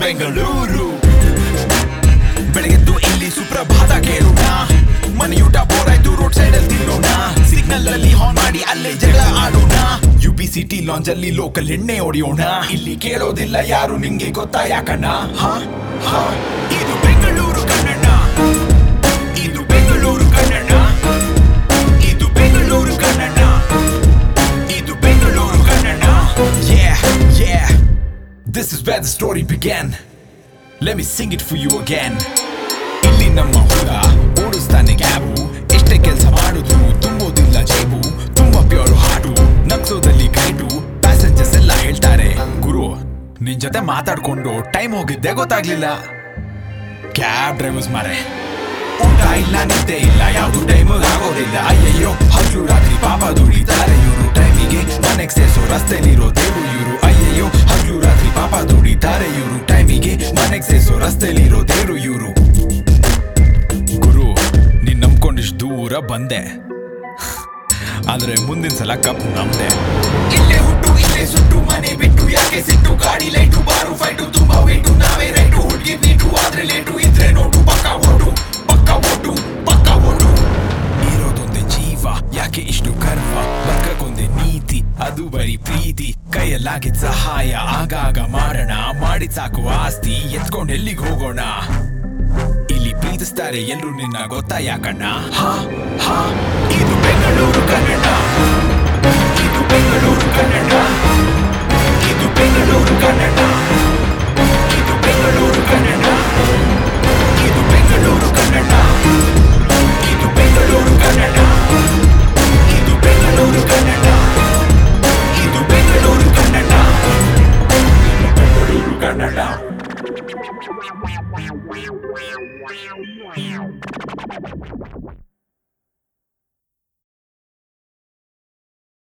ಬೆಂಗಳೂರು ಬೆಳಗೆದ್ದು ಇಲ್ಲಿ ಸುಪ್ರಭಾತ ಕೇಳೋಣ ಮನೆಯೂಟ ಬೋರಾಯ್ತು ರೋಡ್ ಸೈಡ್ ಅಲ್ಲಿ ತಿನ್ನೋಣ ಸಿಗ್ನಲ್ ಅಲ್ಲಿ ಹಾನ್ ಮಾಡಿ ಅಲ್ಲೇ ಜಗಳ ಆಡೋಣ ಯು ಪಿ ಸಿಟಿ ಲಾಂಜ್ ಅಲ್ಲಿ ಲೋಕಲ್ ಎಣ್ಣೆ ಹೊಡೆಯೋಣ ಇಲ್ಲಿ ಕೇಳೋದಿಲ್ಲ ಯಾರು ನಿಂಗೆ ಗೊತ್ತಾ ಯಾಕಣ್ಣ ಹಾ ಹಾ ಇದು ಬೆಂಗಳೂರು ಕನ್ನಡ ಇದು ಬೆಂಗಳೂರು ಕನ್ನಡ ಇದು ಬೆಂಗಳೂರು ಕನ್ನಡ ಇದು Bengaluru Kannada Yeah, yeah This is where the story began Let me sing it for you again ಇಲ್ಲಿ ನಮ್ಮ ಹುಡುಗ ಓಡಿಸ್ತಾನೆ ಕ್ಯಾಬು ಎಷ್ಟೇ ಕೆಲಸ ಮಾಡಿದ್ರು ತುಂಬೋದಿಲ್ಲ ಜೇಬು ತುಂಬಾ ಪ್ಯೂರ್ ಹಾಡು ನಗ್ಸೋದಲ್ಲಿ ಕೈಟು ಪ್ಯಾಸೆಂಜರ್ಸ್ ಎಲ್ಲ ಹೇಳ್ತಾರೆ ಗುರು ನಿನ್ ಜೊತೆ ಮಾತಾಡ್ಕೊಂಡು ಟೈಮ್ ಹೋಗಿದ್ದೆ ಗೊತ್ತಾಗ್ಲಿಲ್ಲ ಕ್ಯಾಬ್ ಡ್ರೈವರ್ಸ್ ಮಾರೆ ಊಟ ಇಲ್ಲ ನಿದ್ದೆ ಇಲ್ಲ ಯಾವ್ದು ಟೈಮ್ ಆಗೋದಿಲ್ಲ ಅಯ್ಯಯ್ಯೋ ಹಗ್ಲು ರಾತ್ರಿ ಪಾಪ ದುಡಿತಾರೆ ಇವರು ಟೈಮಿಗೆ ಮನೆಗೆ ಸೇರ್ಸೋ ರಸ್ತೆಲಿರೋ ದೇವ್ರು ಇವರು ಅಯ್ಯಯ್ಯೋ ಹಗ್ಲು ರಾತ್ರಿ ಪಾಪ ದುಡಿತಾರೆ ಇವರು ಟೈಮಿಗೆ ಮನೆಗೆ ಸೇರ್ಸೋ ರಸ್ತೆಲಿರೋ ದೇವ್ರು ಇವರು ಗುರು ನೀನ್ ನಂಬ್ಕೊಂಡಿಷ್ಟು ದೂರ ಬಂದೆ ಆದ್ರೆ ಮುಂದಿನ ಸಲ ಕಪ್ ನಮ್ದೆ ಇಲ್ಲೇ ಹುಟ್ಟು ಇಲ್ಲೇ ಸುಟ್ಟು ಮನೆ ಬಿಟ್ಟು ಯಾಕೆ ಸಿಟ್ಟು ಗಾಡಿ ಲೈಟು ಬಾರು ಫೈಟು ತುಂಬಾ ವೇಟು ನಾವೇ ರೈಟು ಹುಡ್ಗಿ ನೀಟು ಆದ್ರೆ ಲೇಟು ಇದ್ರೆ ನೋಟು ಪಕ್ಕ ಓಟು ಪಕ್ಕ ಓಟು ಪಕ್ಕ ಓಟು ಇರೋದೊಂದೇ ಜೀವ ಯಾಕೆ ಇಷ್ಟು ಗರ್ವ ಬದುಕಕ್ಕೊಂದೇ ನೀತಿ ಅದು ಬರೀ ಪ್ರೀತಿ ಕೈಯಲ್ಲಾಗಿದ್ ಸಹಾಯ ಆಗಾಗ ಮಾಡೋಣ ಮಾಡಿದ್ ಸಾಕು ಆಸ್ತಿ ಎತ್ಕೊಂಡ್ ಎಲ್ಲಿಗೆ ಹೋಗೋಣ ಇಲ್ಲಿ ಪ್ರೀತಿಸ್ತಾರೆ ಎಲ್ರು ನಿನ್ನ ಗೊತ್ತಾ ಯಾಕಣ್ಣ ಹಾ ಹಾ ಇದು ಬೆಂಗಳೂರು ಕನ್ನಡ ಇದು ಬೆಂಗಳೂರು ಕನ್ನಡ ಇದು ಬೆಂಗಳೂರು ಕನ್ನಡ ಇದು ಬೆಂಗಳೂರು ಕನ್ನಡ ಇದು ಬೆಂಗಳೂರು ಕನ್ನಡ ಇದು ಬೆಂಗಳೂರು ಕನ್ನಡ ಇದು ಬೆಂಗಳೂರು ಕನ್ನಡ ಇದು ಬೆಂಗಳೂರು ಕನ್ನಡ ಇದು ಬೆಂಗಳೂರು ಕನ್ನಡ